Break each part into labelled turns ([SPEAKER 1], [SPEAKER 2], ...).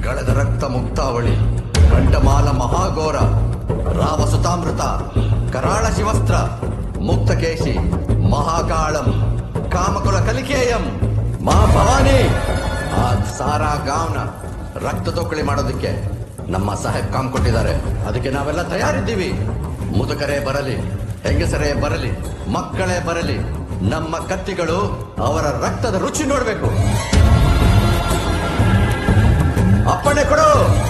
[SPEAKER 1] ಕಳೆದ ರಕ್ತ ಮುಕ್ತಾವಳಿ ಕಂಠಮಾಲ ಮಹಾಘೋರ ರಾವಸುತಾಮೃತ ಕರಾಳ ಶಿವಸ್ತ್ರ ಮುಕ್ತಕೇಶಿ ಮಹಾಕಾಳಂ ಕಾಮಕುಲ ಕಲಿಕೇಯಂ ಮಾ ಭವಾನಿ ಆ ಸಾರಾ ಗಾವ್ನ ರಕ್ತ ತೊಕ್ಕಳಿ ಮಾಡೋದಕ್ಕೆ ನಮ್ಮ ಸಾಹೇಬ್ ಕಾಮ್ ಕೊಟ್ಟಿದ್ದಾರೆ ಅದಕ್ಕೆ ನಾವೆಲ್ಲ ತಯಾರಿದ್ದೀವಿ ಮುದುಕರೇ ಬರಲಿ ಹೆಂಗಸರೇ ಬರಲಿ ಮಕ್ಕಳೇ ಬರಲಿ ನಮ್ಮ ಕತ್ತಿಗಳು ಅವರ ರಕ್ತದ ರುಚಿ ನೋಡಬೇಕು ಅಪ್ಪಣೆ ಕೊಡು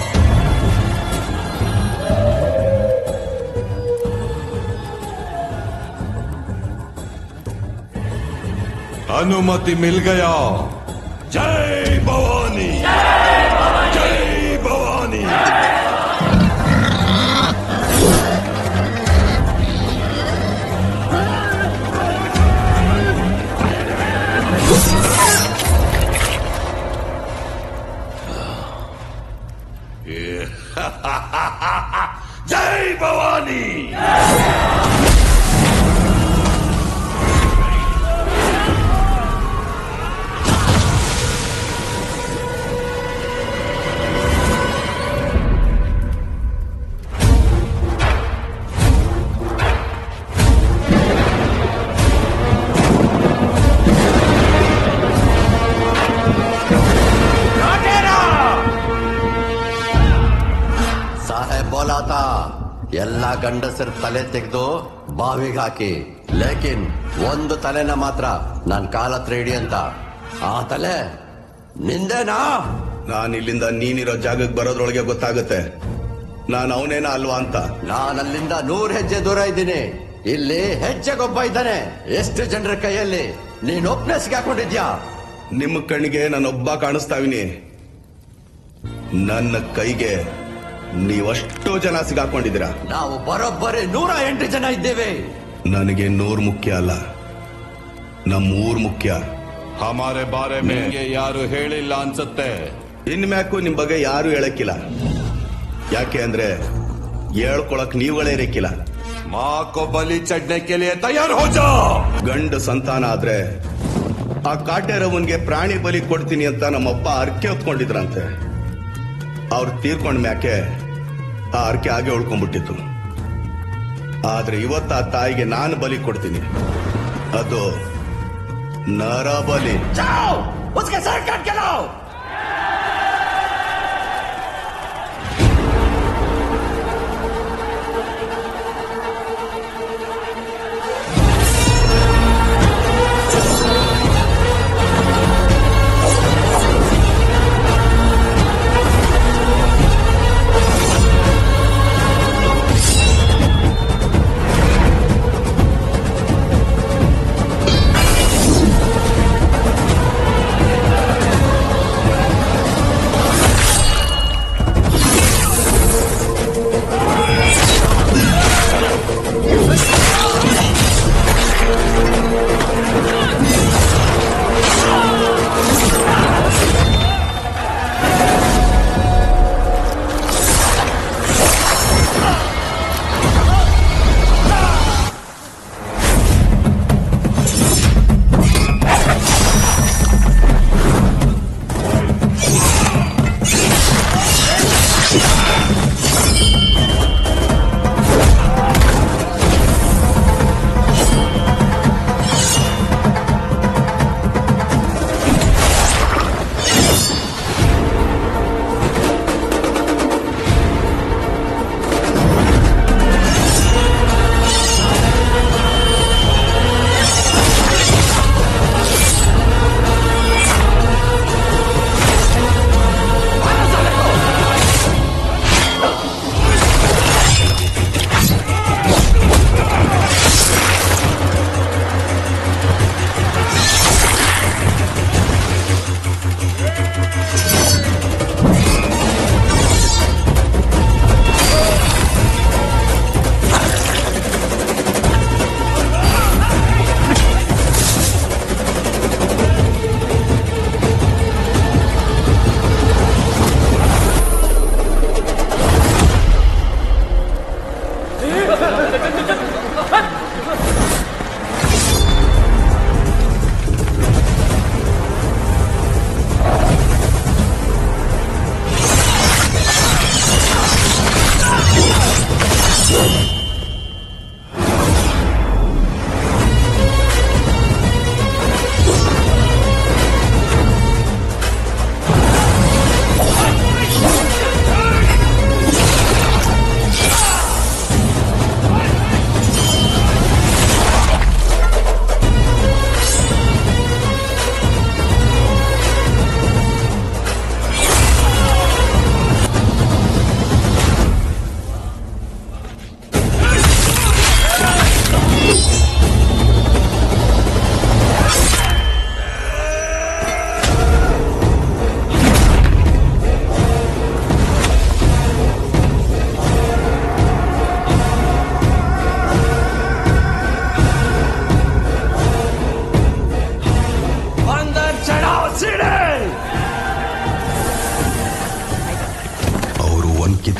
[SPEAKER 2] अनुमति मिल गया जय भवानी जय भवानी जय भवानी
[SPEAKER 1] ಸಾಹೇಬ್ ಬೋಲಾತ ಎಲ್ಲ ಗಂಡಸರ ತಲೆ ತೆಗೆದು ಬಾವಿಗೆ ಹಾಕಿ ಲೇಕಿನ್ ಒಂದು ತಲೆನ ಮಾತ್ರ ನಾನ್ ಕಾಲತ್ರ ಹಿಡಿ ಅಂತ ಆ ತಲೆ ನಿಂದೇನಾ
[SPEAKER 3] ನಾನು ಇಲ್ಲಿಂದ ನೀನಿರೋ ಜಾಗಕ್ಕೆ ಬರೋದ್ರೊಳಗೆ ಗೊತ್ತಾಗುತ್ತೆ ನಾನು ಅವನೇನ ಅಲ್ವಾ ಅಂತ
[SPEAKER 1] ನಾನು ಅಲ್ಲಿಂದ ನೂರ್ ಹೆಜ್ಜೆ ದೂರ ಇದ್ದೀನಿ ಇಲ್ಲಿ ಹೆಜ್ಜೆಗೊಬ್ಬ ಇದ್ದಾನೆ ಎಷ್ಟು ಜನರ ಕೈಯಲ್ಲಿ ನೀನ್ ಒಪ್ನೆ ಸಿಗಾಕೊಂಡಿದ್ಯಾ
[SPEAKER 3] ನಿಮ್ಮ ಕಣ್ಣಿಗೆ ನಾನೊಬ್ಬ ಕಾಣಿಸ್ತಾವಿನಿ ನನ್ನ ಕೈಗೆ ನೀವಷ್ಟೋ ಜನ ಸಿಗಾಕೊಂಡಿದ್ದೀರಾ
[SPEAKER 1] ನಾವು ಬರೋಬ್ಬರಿ ನೂರ ಎಂಟು ಜನ ಇದ್ದೇವೆ
[SPEAKER 3] ನನಗೆ ನೂರ್ ಮುಖ್ಯ ಅಲ್ಲ ನಮ್ಮ ಊರ್ ಮುಖ್ಯ
[SPEAKER 2] हमारे बारे में ये ಯಾರು ಹೇಳಿಲ್ಲ ಅನ್ಸುತ್ತೆ
[SPEAKER 3] ಇನ್ಮ್ಯಾಕು ನಿಮ್ ಬಗ್ಗೆ ಯಾರು ಹೇಳಕ್ಕಿಲ್ಲ ಯಾಕೆ ಅಂದ್ರೆ ಹೇಳ್ಕೊಳಕ್ ನೀವುಗಳೇ ಇರಕ್ಕಿಲ್ಲ
[SPEAKER 2] माँ को बलि चढ़ने के लिए तैयार हो जाओ
[SPEAKER 3] ಗಂಡ ಸಂತಾನ ಆದ್ರೆ ಆ ಕಾಟೇರವನ್ಗೆ ಪ್ರಾಣಿ ಬಲಿ ಕೊಡ್ತೀನಿ ಅಂತ ನಮ್ಮಪ್ಪ ಅರ್ಕೆ ಹೊತ್ಕೊಂಡಿದ್ರಂತೆ ಅವ್ರು ತೀರ್ಕೊಂಡ್ ಮ್ಯಾಕೆ ಆ ಅರ್ಕೆ ಹಾಗೆ ಉಳ್ಕೊಂಡ್ಬಿಟ್ಟಿತ್ತು ಆದ್ರೆ ಇವತ್ತು ಆ ತಾಯಿಗೆ ನಾನು ಬಲಿ ಕೊಡ್ತೀನಿ ಅದು ನರ ಬಲಿ
[SPEAKER 1] जाओ उसके सर काट के लाओ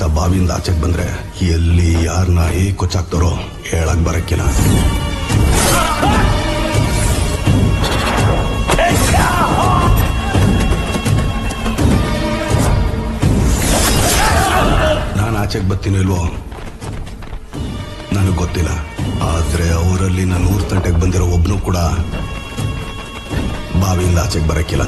[SPEAKER 3] ಅಂತ ಬಾವಿಯಿಂದ ಆಚೆಗೆ ಬಂದ್ರೆ ಎಲ್ಲಿ ಯಾರನ್ನ ಹೇಗ್ ಕೊಚ್ಚಾಕ್ತಾರೋ ಹೇಳಕ್ ಬರಕ್ಕಿಲ್ಲ ನಾನು ಆಚೆಗೆ ಬರ್ತೀನಿ ಇಲ್ವೋ ನನಗೆ ಗೊತ್ತಿಲ್ಲ ಆದ್ರೆ ಅವರಲ್ಲಿ ನಾನು ಊರ್ ತಂಟೆಗೆ ಬಂದಿರೋ ಒಬ್ನು ಕೂಡ ಬಾವಿಯಿಂದ ಆಚೆಗೆ ಬರಕ್ಕಿಲ್ಲ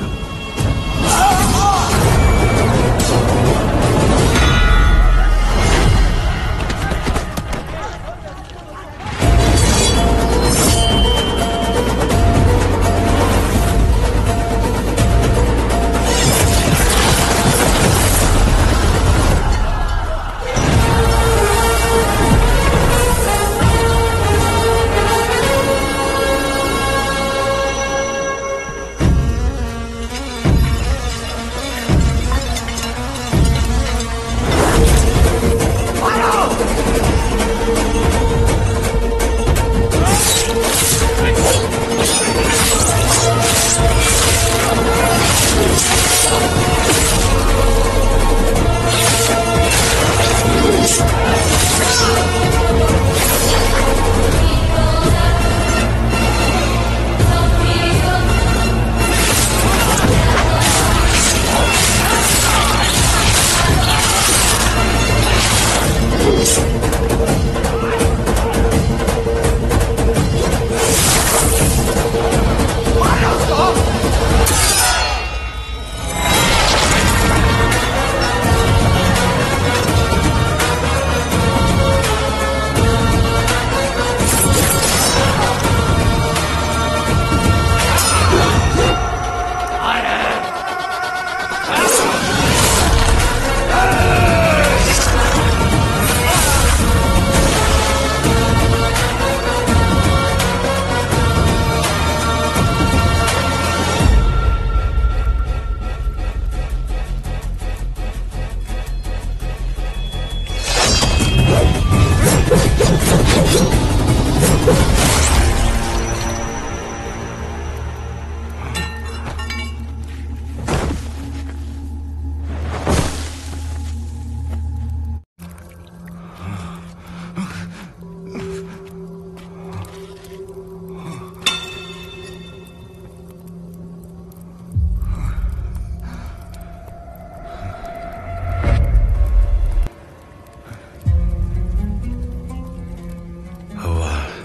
[SPEAKER 3] ಅವ್ವ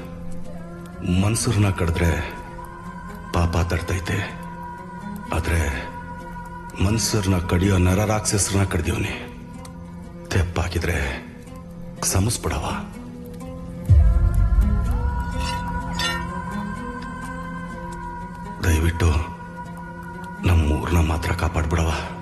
[SPEAKER 3] ಮನ್ಸೂರ್ನ ಕಡಿದ್ರೆ ಪಾಪ ತಡ್ತೈತೆ ಆದ್ರೆ ಮನ್ಸೂರ್ನ ಕಡಿಯೋ ನರ ರಾಕ್ಷಸರನ್ನ ಕಡ್ದೀವ್ನಿ ತೆಪ್ಪಾಕಿದ್ರೆ ಸಮಸ್ಬಿಡವ ದಯವಿಟ್ಟು ನಮ್ಮೂರ್ನ ಮಾತ್ರ ಕಾಪಾಡ್ಬಿಡವ